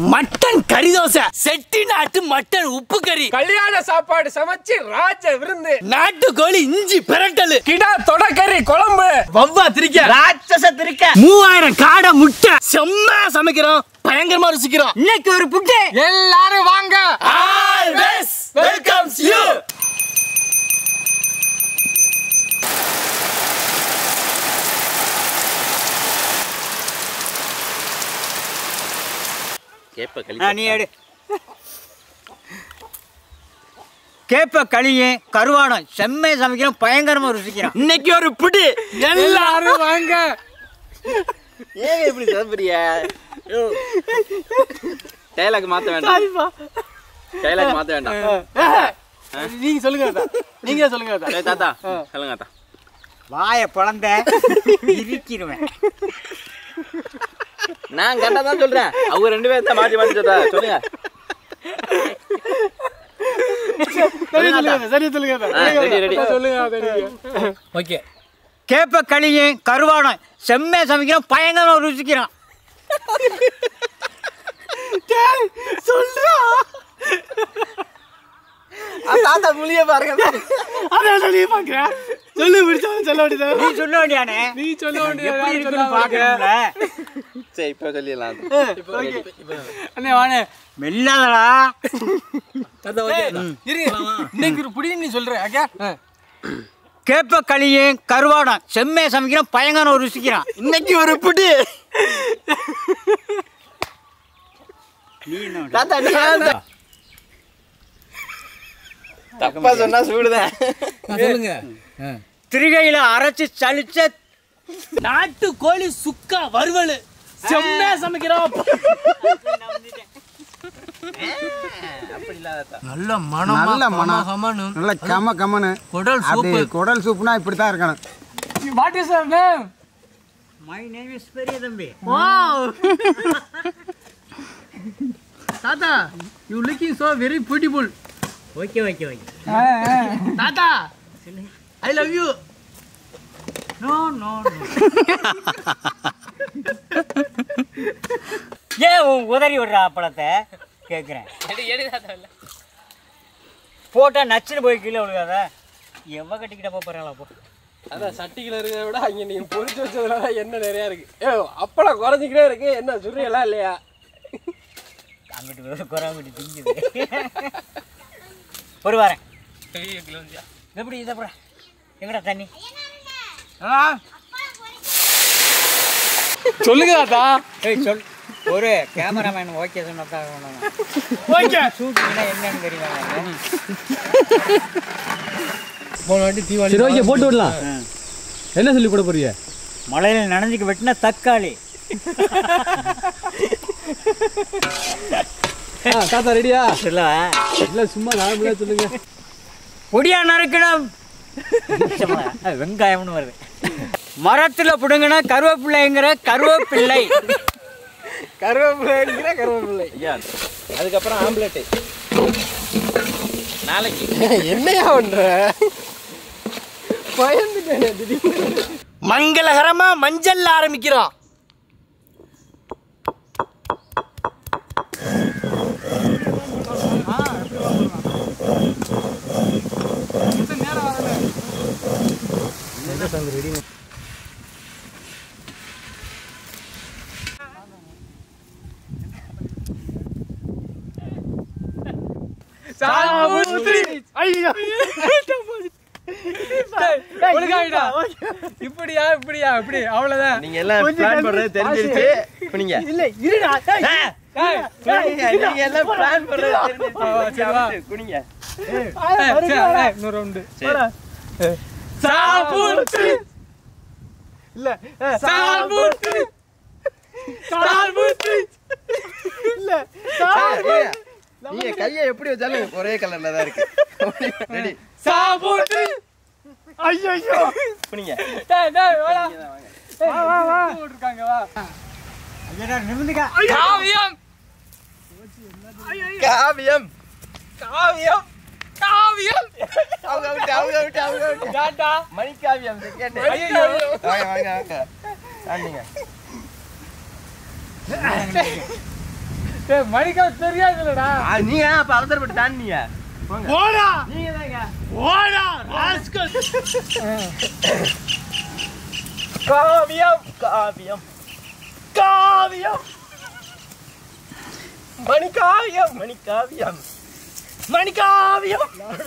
Mutton கறி தோசை செட்டி நாட்டு mutton உப்பு கறி கல்யாண சாப்பாடு சமைச்சு ராஜ விருந்து நாட்டுக்கோழி இஞ்சி பிரட்டலு கிடா தொடக்கறி குழம்பு வவ்வா திரிக்க ராட்சச திருக்க மூவாயிரம் காடை முட்டை செம்மையா சமைக்கிறோம் பயங்கரமா ருசிக்கிறோம் இன்னைக்கு ஒரு புட்டு எல்லாரும் வாங்க ஆல்வேஸ் வெல்கம்ஸ் யூ ஆ, நீ எடு கேப்ப களியும் கருவாடம் செம்மையை சமைக்கிறோம் பயங்கரமா ருசிக்கிறோம் இன்னைக்கு ஒரு புடி எல்லாரும் எல்லாரும் வாங்க ஏங்க இப்படி சொதப்புறிய டைலாக் மாத்த வேண்டாம் டைலாக் மாத்த வேண்டாம் நீங்க சொல்லுங்க தாத்தா. நீங்க சொல்லுங்க தாத்தா. ஏய் தாத்தா சொல்லுங்க தாத்தா வாயை பிளந்த இருக்கிருவேன் நான் கரெக்டா தான் சொல்றேன் அவங்க ரெண்டு பேரும் தான் மாத்தி மாத்தி சொல்றா சொல்லுங்க சரி சொல்லுங்க தாத்தா. ரெடி ரெடி சொல்லுங்க ஓகே கேப்ப களியும் கருவாடம் செம்மையை சமைக்கிறோம் பயங்கரமா ருசிக்கிறோம் தாத்தா முழிய பாருங்க அதான் நீ பாக்குற சொல்லு பிடிச்சா சொல்ல வேண்டியது நீ சொல்ல வேண்டியானே நீ சொல்ல எப்படி வேண்டிய இருக்குன்னு பாக்கணும்ல சரி இப்ப சொல்லிடலாம் அண்ணே வாணே மெல்லாதடா தாத்தா ஓகே இன்னைக்கு ஒரு புடி நீ சொல்ற அக்கா கேப்ப களியும் கருவாடம் செம்மையை சமைக்கிறோம் பயங்கரமா ருசிக்கிறோம் இன்னைக்கு ஒரு புடி தாத்தா நீ தப்பா சொன்னா சூடுதான் சொல்லுங்க திருகையில அரைச்சு சலிச்ச நாட்டு கோழி சுக்கா வறுவல் செம்மையா சமைக்கிறோம் அப்படி இல்லாத நல்ல மனம் நல்ல மனம். கமனு நல்ல கம கமனு குடல் அப்படி சூப்பு குடல் சூப்புனா இப்படி தான் இருக்கணும் what is your name my name is பெரிய தம்பி தாத்தா you looking so very beautiful okay okay okay தாத்தா I love you no no no ஏன் உன் உதறி விடுற அப்பளத்தை கேட்குறேன் போட்டா நச்சுன்னு போய் கீழே விழுகாத எவ்வளோ கட்டிக்கிட்ட போகிறாங்களா போ அதான் சட்டிக்குள்ள இருக்கிறத விட அங்க நீங்க பொரிச்சு வச்சதுல என்ன நிறைய இருக்கு ஏ அப்பளம் குறைஞ்சிக்கிட்டே இருக்கு என்ன சுரியலாம் இல்லையா அங்கிட்டு குறாங்கிட்டு திங்குது ஒரு வாரேன் எப்படி இதை போட எங்கடா தண்ணி சொல்லுங்க தாத்தா ஏய் சொல் ஒரு கேமராமேன் ஓகே சொன்னதான் ஓகே ஷூட்டிங்னா என்னன்னு தெரியுமா போன வாட்டி தீபாவளி சரி ஓகே போட்டு விடலாம் என்ன சொல்லி போட போறீங்க மழையில் நனைஞ்சுக்கு வெட்டின தக்காளி ஆ, தாத்தா ரெடியா சொல்ல இல்ல சும்மா நார்மலா சொல்லுங்க பொடியா நறுக்கணும் வெங்காயம்னு வருது மரத்துல புடுங்கின கருவேப்பிள்ளைங்கிற கருவேப்பிள்ளை கருவேப்பிள்ளைங்கிற கருவேப்பிள்ளை ஐயா அதுக்கப்புறம் ஆம்லெட்டு நாளைக்கு என்னையா பண்ற பயந்துட்டேனே திடீர்னு மங்களகரமா மஞ்சள் ஆரம்பிக்கிறோம் ஐயோ ஒழுங்காயிடா இப்படியா இப்படியா இப்படி அவ்வளவுதான் நீங்க எல்லாம் பிளான் பண்றது தெரிஞ்சிருச்சு குனிங்க இல்ல இருடா ஏய். ஏய், குனிங்க நீங்க எல்லாம் பிளான் பண்றது தெரிஞ்சிருச்சு சரி, வா. குனிங்க ஏய், சரி, ஏய், இன்னொரு ரவுண்டு சாப்பிட்டு இல்ல சாப்பிட்டு சாப்பிட்டு இல்ல ஏய், நீங்க கையை எப்படி வச்சாலும் ஒரே கலர்ல தான் இருக்கு ரெடி சாப்பிட்டு ஐயோ குனிங்க டேய் டேய் வாடா வா வா வா இருக்காங்க வா நிமிந்துக்கா காவியம் காவியம் காவியம் காவியம் அவங்க விட்டு அவங்க விட்டு அவங்க விட்டு டாடா மணி காவியம் கேட்டு ஐயோ வாங்க வாங்க வாங்க தாண்டிங்க மணிக்கா தெரியாதுல்லடா ஆ, நீங்க அப்ப அவசரப்பட்டு தாண்டிங்க போங்க ஓடா நீங்க தாங்க ஓடா ராஸ்கல் காவியம் காவியம் காவியம் மணிக்காவியம் மணிக்காவியம் மணிக்காவியம்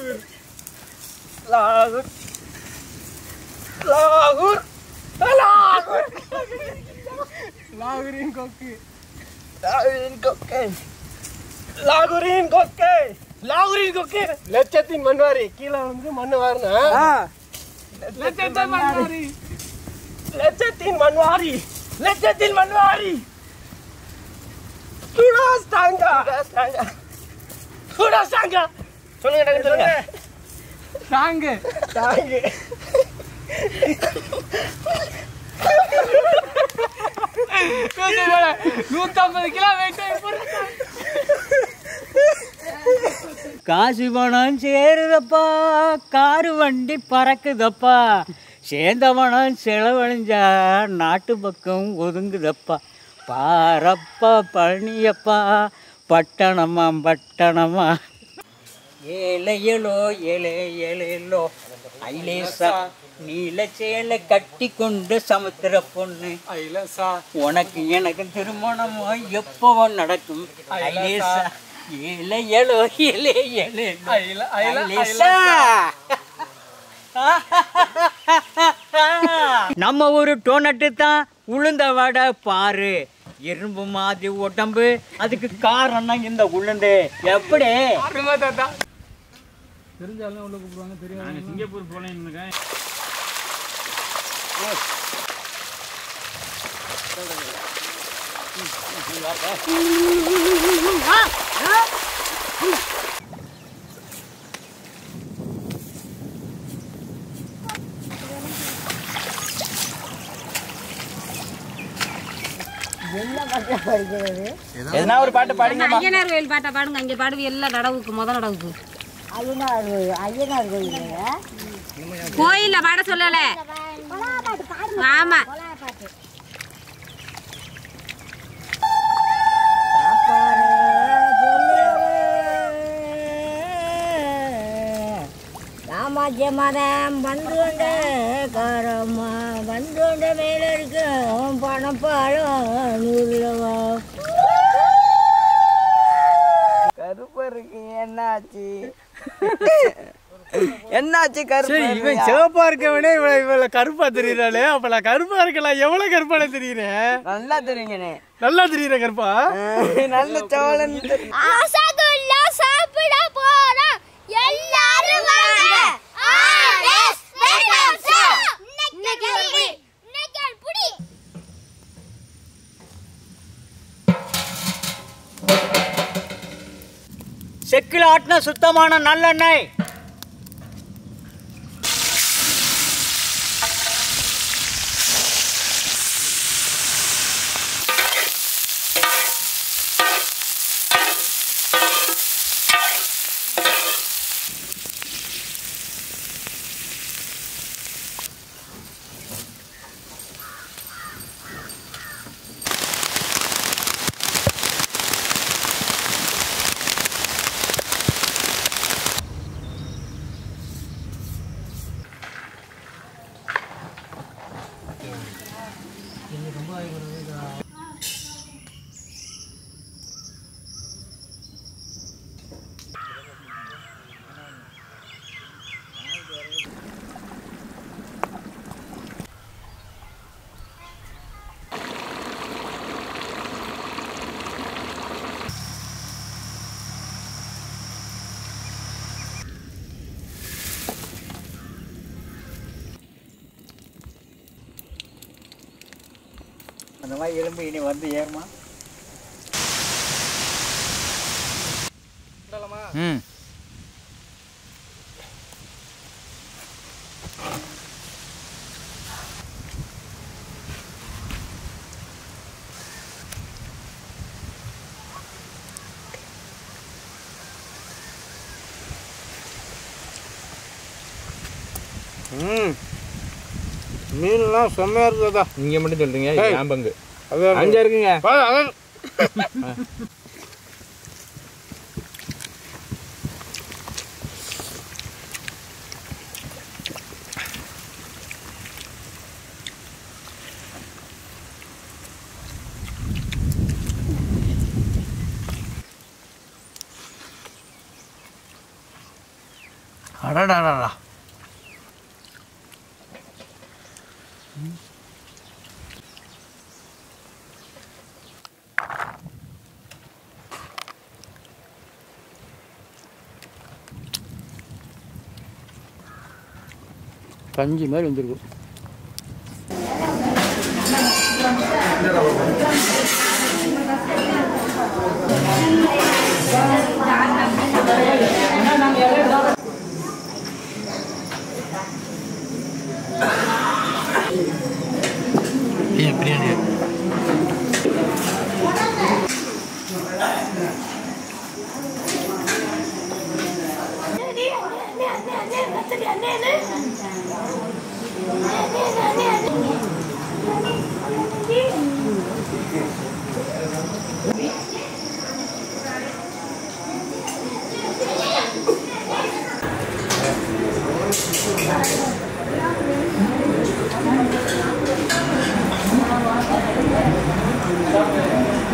லாகூர் லாகூர் லாகூர் லாகூரின் கொக்கு லாகூரின் கொக்கு லாகூரின் கொக்கு லாகூரின் கொக்கு லட்சத்தின் மண்வாரி கீழே வந்து மண்ணு வாரினா லட்சத்தின் மண்வாரி லட்சத்தின் மண்வாரி லட்சத்தின் மண்வாரி குடாஸ் தாங்க குடாஸ் தாங்க சொல்லுங்க டக்கு சொல்லுங்க சாங்கு தாங்க நூத்தம்பது கிலோ வெயிட் காசு பணம் சேருதப்பா காரு வண்டி பறக்குதப்பா சேர்ந்த பணம் செலவழிஞ்சா நாட்டு பக்கம் ஒதுங்குதப்பா பாரப்பா பழனியப்பா பட்டணமா பட்டணமா ஏழையலோ ஏழை ஏழையலோ ஐலேசா நீல சேலை கட்டி கொண்டு சமுத்திர பொண்ணு ஐலசா உனக்கு எனக்கு திருமணமோ எப்போ நடக்கும் ஐலேசா ஏழை ஏழோ ஏழை ஏழை ஐல- ஐல- ஐலேசா. நம்ம ஊரு டோனட்டு தான் உளுந்த வடை பாரு இரும்பு மாதிரி உடம்பு அதுக்கு காரணம் இந்த உளுந்து எப்படி அருமை தாத்தா தெரிஞ்சாலும் உள்ள கூப்பிடுவாங்க தெரியும் சிங்கப்பூர் போனேன் எதனா ஒரு பாட்டு பாடுங்க ஐயனார் கோயில் பாட்டை பாடுங்க அங்கே பாடுவி எல்லாம் நடவுக்கு முத நடவுக்கு கோயில்ல பாட சொல்லல ஆமா ராமாஜ்ய மதம் வந்துண்ட காரம்மா வந்துண்ட மேல இருக்கும் பணப்பாலம் நூறுலவா கருப்பருக்கு என்னாச்சு என்னாச்சு கருப்பு இவன் சிவப்பா இருக்கவனே இவன் இவள கருப்பா தெரியறாளே அப்ப நான் கருப்பா இருக்கலாம் எவ்வளவு கருப்பான தெரியுறேன் நல்லா தெரியுங்கண்ணே நல்லா தெரியுற கருப்பா நல்ல சோழன் ரசகுல்லா சாப்பிட போறோம் எல்லாரும் வாங்க ஆர்எஸ் வெல்கம் இன்னைக்கு புடி இன்னைக்கு புடி செக்கில் ஆட்டின சுத்தமான நல்லெண்ணெய் அந்த மாதிரி எலும்பு இனி வந்து ஏறுமா ம் மீன்லாம் செம்மையா இருக்குதா நீங்க மட்டும் சொல்றீங்க என் பங்கு அது அஞ்சா இருக்குங்க அடடாடா கஞ்சி மாதிரி வந்துருக்கும் ஏன் பிரியாணி ஆ